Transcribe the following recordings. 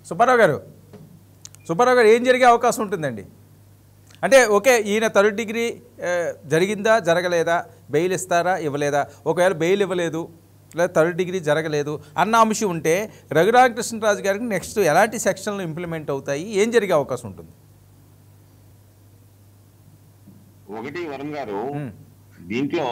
సుబ్బారావు గారు సుబ్బారావు గారు ఏం జరిగే అవకాశం ఉంటుందండి అంటే ఓకే ఈయన థర్డ్ డిగ్రీ ఆ, జరిగిందా జరగలేదా బెయిల్ ఇస్తారా ఇవ్వలేదా ఒకవేళ బెయిల్ ఇవ్వలేదు లేదా థర్డ్ డిగ్రీ జరగలేదు అన్న అంశం ఉంటే రఘురామకృష్ణరాజు గారికి నెక్స్ట్ ఎలాంటి సెక్షన్లు ఇంప్లిమెంట్ అవుతాయి ఏం జరిగే అవకాశం ఉంటుంది ఒకటి వరుణ్ గారు ఉమ్, దీంట్లో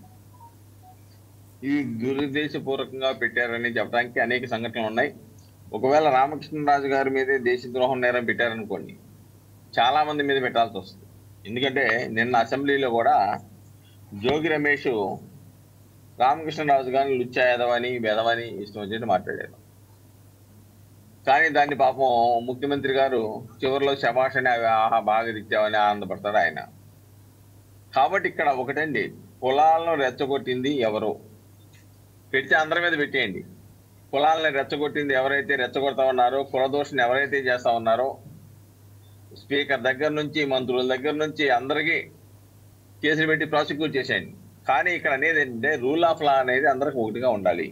ఇది దురుద్దేశపూర్వకంగా పెట్టారని చెప్పడానికి అనేక సంఘటనలు ఉన్నాయి ఒకవేళ రామకృష్ణరాజు గారి మీదే దేశద్రోహం నేరం పెట్టారనుకోండి చాలా మంది మీద పెట్టాల్సి వస్తుంది ఎందుకంటే నిన్న అసెంబ్లీలో కూడా జోగి రమేష్ రామకృష్ణరాజు గారిని లుచ్చా ఎదవని బెదవని ఇష్టం వచ్చినట్టు మాట్లాడారు కానీ దాన్ని పాపం ముఖ్యమంత్రి గారు చివరిలో శభాషని అవి ఆహా బాగా తెచ్చావని ఆనందపడతాడు ఆయన కాబట్టి ఇక్కడ ఒకటండి కులాలను రెచ్చగొట్టింది ఎవరు పెడితే అందరి మీద పెట్టేయండి కులాలను రెచ్చగొట్టింది ఎవరైతే రెచ్చగొడతా ఉన్నారో కులదోషణ ఎవరైతే చేస్తా ఉన్నారో స్పీకర్ దగ్గర నుంచి మంత్రుల దగ్గర నుంచి అందరికీ కేసులు పెట్టి ప్రాసిక్యూట్ చేసేయండి కానీ ఇక్కడ అనేది ఏంటంటే రూల్ ఆఫ్ లా అనేది అందరికి ఒకటిగా ఉండాలి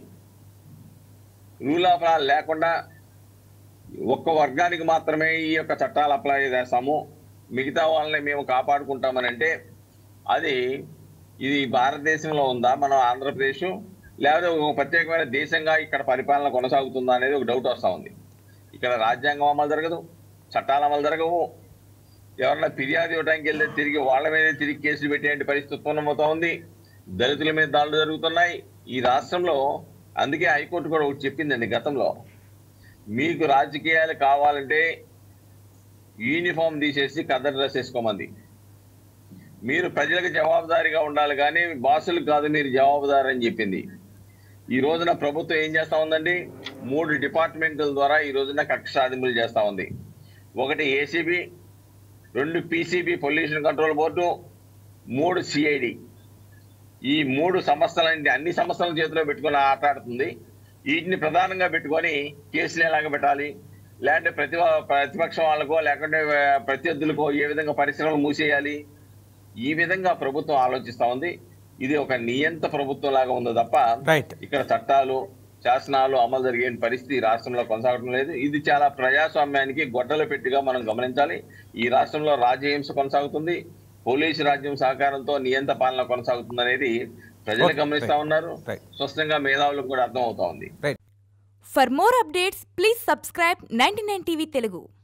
రూల్ ఆఫ్ లా లేకుండా ఒక్క వర్గానికి మాత్రమే ఈ యొక్క చట్టాలు అప్లై చేస్తాము మిగతా వాళ్ళని మేము కాపాడుకుంటామని అంటే అది ఇది భారతదేశంలో ఉందా మనం ఆంధ్రప్రదేశ్ లేకపోతే ఒక ప్రత్యేకమైన దేశంగా ఇక్కడ పరిపాలన కొనసాగుతుందా అనేది ఒక డౌట్ వస్తూ ఉంది ఇక్కడ రాజ్యాంగం అమలు జరగదు చట్టాలు అమలు జరగవు ఎవరన్నా ఫిర్యాదు ఇవ్వడానికి వెళ్తే తిరిగి వాళ్ళ మీదే తిరిగి కేసులు పెట్టే పరిస్థితి ఉత్పన్నమవుతా ఉంది దళితుల మీద దాడులు జరుగుతున్నాయి ఈ రాష్ట్రంలో అందుకే హైకోర్టు కూడా ఒకటి చెప్పిందండి గతంలో మీకు రాజకీయాలు కావాలంటే యూనిఫామ్ తీసేసి కదర్ డ్రెస్ వేసుకోమంది మీరు ప్రజలకు జవాబుదారీగా ఉండాలి కానీ బాసులు కాదు మీరు జవాబుదారు అని చెప్పింది ఈ రోజున ప్రభుత్వం ఏం చేస్తా ఉందండి మూడు డిపార్ట్మెంట్ల ద్వారా ఈ రోజున కక్ష సాధింపులు చేస్తా ఉంది ఒకటి ఏసీబీ రెండు పీసీబీ పొల్యూషన్ కంట్రోల్ బోర్డు మూడు సిఐడి ఈ మూడు సంస్థలన్నీ అన్ని సంస్థల చేతిలో పెట్టుకొని ఆటాడుతుంది వీటిని ప్రధానంగా పెట్టుకొని కేసులు ఎలాగ పెట్టాలి లేదంటే ప్రతి ప్రతిపక్షం వాళ్ళకో లేకుంటే ఆ, ప్రత్యర్థులకో ఏ విధంగా పరిశ్రమలు మూసేయాలి ఈ విధంగా ప్రభుత్వం ఆలోచిస్తా ఉంది ఇది ఒక నియంత ప్రభుత్వం లాగా ఉంది తప్ప రైట్ ఇక్కడ చట్టాలు శాసనాలు అమలు జరిగే పరిస్థితి ఈ రాష్ట్రంలో కొనసాగడం లేదు ఇది చాలా ప్రజాస్వామ్యానికి గొడ్డల పెట్టిగా మనం గమనించాలి ఈ రాష్ట్రంలో రాజ్యహింస కొనసాగుతుంది పోలీసు రాజ్యం సహకారంతో నియంత పాలన కొనసాగుతుంది అనేది ప్రజలు Okay, గమనిస్తా right. ఉన్నారు Right. స్పష్టంగా మేధావులకు కూడా అర్థం అవుతా ఉంది right For more updates, please subscribe 99 TV Telugu.